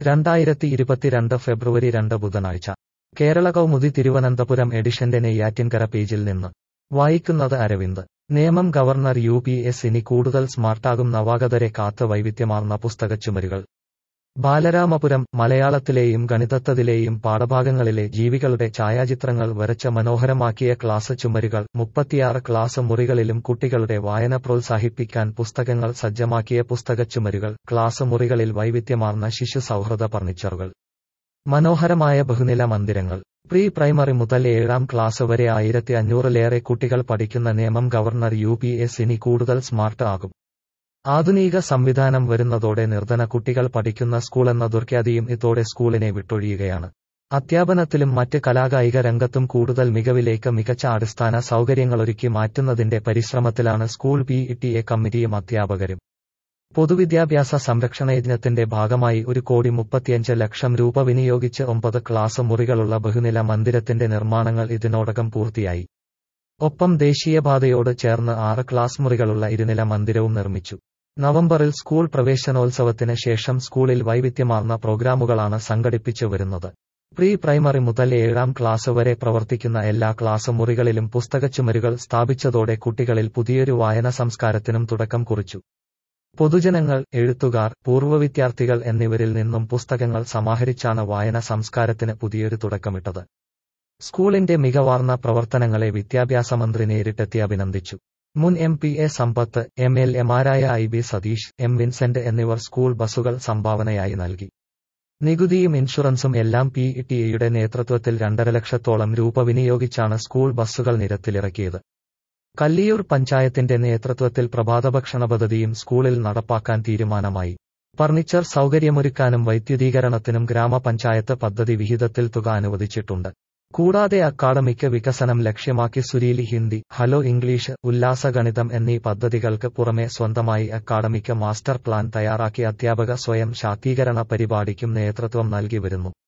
രണ്ടായിരത്തി ഇരുപത്തിരണ്ട് ഫെബ്രുവരി രണ്ട് ബുധനാഴ്ച കേരള കൗമുദി തിരുവനന്തപുരം എഡിഷന്റെ നെയ്യാറ്റിൻകര പേജിൽ നിന്ന് വായിക്കുന്നത് അരവിന്ദ് നിയമം ഗവർണർ യു പി എസ് ഇനി കൂടുതൽ സ്മാർട്ടാകും നവാഗതരെ കാത്ത് വൈവിധ്യമാർന്ന പുസ്തകച്ചുമരുകൾ ബാലരാമപുരം മലയാളത്തിലെയും ഗണിതത്തതിലെയും പാഠഭാഗങ്ങളിലെ ജീവികളുടെ ഛായാചിത്രങ്ങൾ വരച്ച മനോഹരമാക്കിയ ക്ലാസ് ചുമരുകൾ മുപ്പത്തിയാറ് ക്ലാസ് മുറികളിലും കുട്ടികളുടെ വായന പ്രോത്സാഹിപ്പിക്കാൻ പുസ്തകങ്ങൾ സജ്ജമാക്കിയ പുസ്തകച്ചുമരുകൾ ക്ലാസ് മുറികളിൽ വൈവിധ്യമാർന്ന ശിശു സൗഹൃദ ഫർണിച്ചറുകൾ മനോഹരമായ ബഹുനില മന്ദിരങ്ങൾ പ്രീ പ്രൈമറി മുതൽ ഏഴാം ക്ലാസ് വരെ ആയിരത്തി അഞ്ഞൂറിലേറെ കുട്ടികൾ പഠിക്കുന്ന നിയമം ഗവർണർ യു പി എസ് ഇനി കൂടുതൽ സ്മാർട്ട് ആകും ആധുനിക സംവിധാനം വരുന്നതോടെ നിർധന കുട്ടികൾ പഠിക്കുന്ന സ്കൂളെന്ന ദുർഖ്യാതിയും ഇതോടെ സ്കൂളിനെ വിട്ടൊഴിയുകയാണ് അധ്യാപനത്തിലും മറ്റ് കലാകായിക രംഗത്തും കൂടുതൽ മികവിലേക്ക് മികച്ച അടിസ്ഥാന സൗകര്യങ്ങളൊരുക്കി മാറ്റുന്നതിന്റെ പരിശ്രമത്തിലാണ് സ്കൂൾ പി ടി എ കമ്മിറ്റിയും അധ്യാപകരും പൊതുവിദ്യാഭ്യാസ സംരക്ഷണ യജ്ഞത്തിന്റെ ഭാഗമായി ഒരു കോടി മുപ്പത്തിയഞ്ച് ലക്ഷം രൂപ വിനിയോഗിച്ച് ഒമ്പത് ക്ലാസ് മുറികളുള്ള ബഹുനില മന്ദിരത്തിന്റെ നിർമ്മാണങ്ങൾ ഇതിനോടകം പൂർത്തിയായി ഒപ്പം ദേശീയപാതയോട് ചേർന്ന് ആറ് ക്ലാസ് മുറികളുള്ള ഇരുനില മന്ദിരവും നിർമ്മിച്ചു നവംബറിൽ സ്കൂൾ പ്രവേശനോത്സവത്തിന് ശേഷം സ്കൂളിൽ വൈവിധ്യമാർന്ന പ്രോഗ്രാമുകളാണ് സംഘടിപ്പിച്ചു വരുന്നത് പ്രീ പ്രൈമറി മുതൽ ഏഴാം ക്ലാസ് വരെ പ്രവർത്തിക്കുന്ന എല്ലാ ക്ലാസ് മുറികളിലും പുസ്തകച്ചുമരുകൾ സ്ഥാപിച്ചതോടെ കുട്ടികളിൽ പുതിയൊരു വായന സംസ്കാരത്തിനും തുടക്കം കുറിച്ചു പൊതുജനങ്ങൾ എഴുത്തുകാർ പൂർവ്വ വിദ്യാർത്ഥികൾ എന്നിവരിൽ നിന്നും പുസ്തകങ്ങൾ സമാഹരിച്ചാണ് വായന സംസ്കാരത്തിന് പുതിയൊരു തുടക്കമിട്ടത് സ്കൂളിന്റെ മികവാർന്ന പ്രവർത്തനങ്ങളെ വിദ്യാഭ്യാസ മന്ത്രി നേരിട്ടെത്തി അഭിനന്ദിച്ചു മുൻ M P A Sampath M L എമാരായ I B Satheesh M Vincent എന്നിവർ സ്കൂൾ ബസുകൾ സംഭാവനയായി നൽകി നികുതിയും ഇൻഷുറൻസും എല്ലാം പി ടി എയുടെ നേതൃത്വത്തിൽ രണ്ടര ലക്ഷത്തോളം രൂപ വിനിയോഗിച്ചാണ് സ്കൂൾ ബസുകൾ നിരത്തിലിറക്കിയത് കല്ലിയൂർ പഞ്ചായത്തിന്റെ നേതൃത്വത്തിൽ പ്രഭാതഭക്ഷണ പദ്ധതിയും സ്കൂളിൽ നടപ്പാക്കാൻ തീരുമാനമായി ഫർണിച്ചർ സൗകര്യമൊരുക്കാനും വൈദ്യുതീകരണത്തിനും ഗ്രാമപഞ്ചായത്ത് പദ്ധതി വിഹിതത്തിൽ തുക അനുവദിച്ചിട്ടുണ്ട് കൂടാതെ അക്കാഡമിക് വികസനം ലക്ഷ്യമാക്കി സുരീലി ഹിന്ദി ഹലോ ഇംഗ്ലീഷ് ഉല്ലാസഗണിതം എന്നീ പദ്ധതികൾക്ക് പുറമെ സ്വന്തമായി അക്കാഡമിക് മാസ്റ്റർ പ്ലാൻ തയ്യാറാക്കി അധ്യാപക സ്വയം ശാക്തീകരണ പരിപാടിക്കും നേതൃത്വം നൽകി വരുന്നു